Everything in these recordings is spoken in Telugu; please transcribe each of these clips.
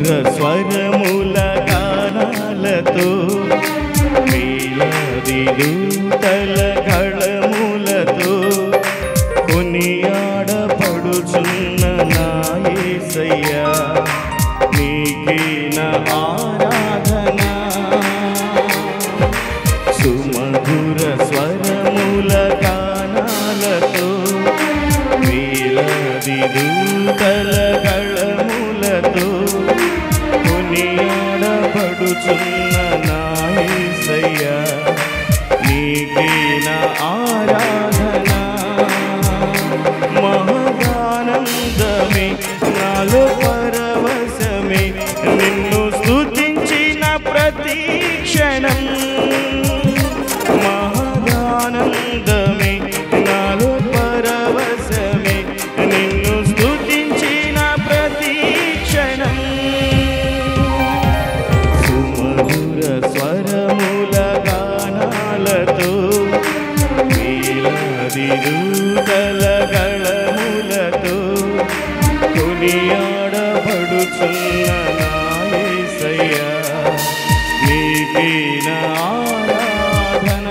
సుమధుర స్వరముల గానాలతో వేలాది దూతల గళములతో కొనియాడపడుచున్న నా యేసయ్యా నీకే నా ఆరాధన సుమధుర స్వరముల గానాలతో వేలాది దూతల గళములతో కొనియాడబడుచున్న నా యేసయ్యా నీకే నా ఆరాధన మహదానందమే నాలో పరవశమే నిన్ను స్తుతించిన ప్రతి క్షణం మహదానందమే నాలో పరవశమే నిన్ను స్తుతించిన ప్రతి క్షణం సుమధుర స్వరముల గానాలతో వేలాది దూతల గళములతో కొనియాడబడుచున్న నా యేసయ్యా నీకే నా ఆరాధన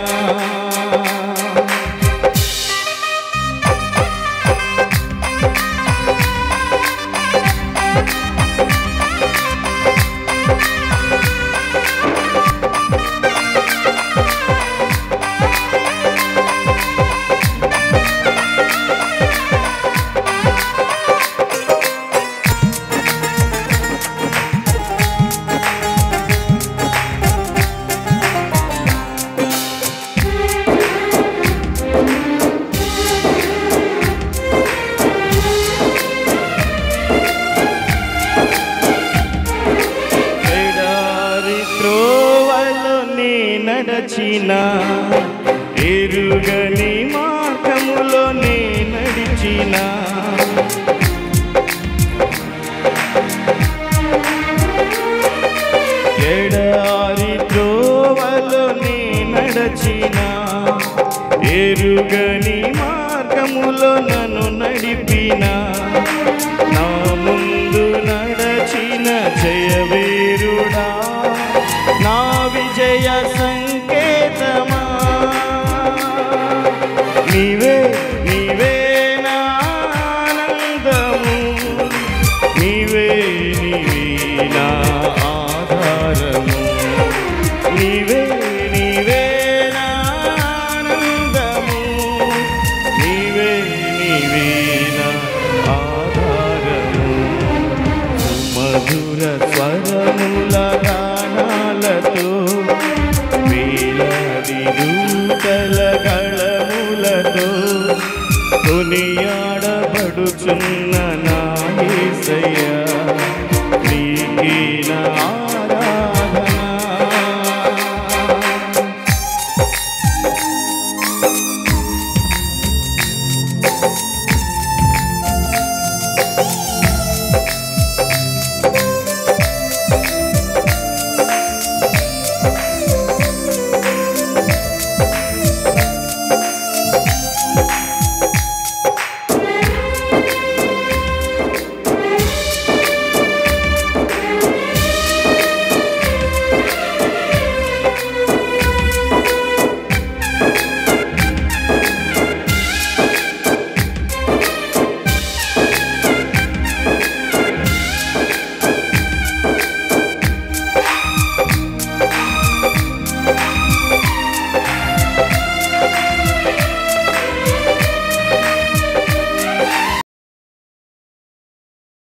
ఎడారి త్రోవలో నీ నడచిన ఎరుగని మార్గములో నీ నడిచిన ఎడారి త్రోవలో నీ నడచిన ఎరుగని మార్గములో నన్ను నడిపిన నా ముందు నడచిన జయవీరుడా నా విజయ సంకేతమా నీవే నీవే నా ఆనందము నీవే నీవే నా ఆధారము నీవే నీవే నా ఆనందము నీవే నీవే నా ఆధారము మధుర స్వరముల గానాలతో వేలాది దూతల గళములతో కొనియాడబడుచున్న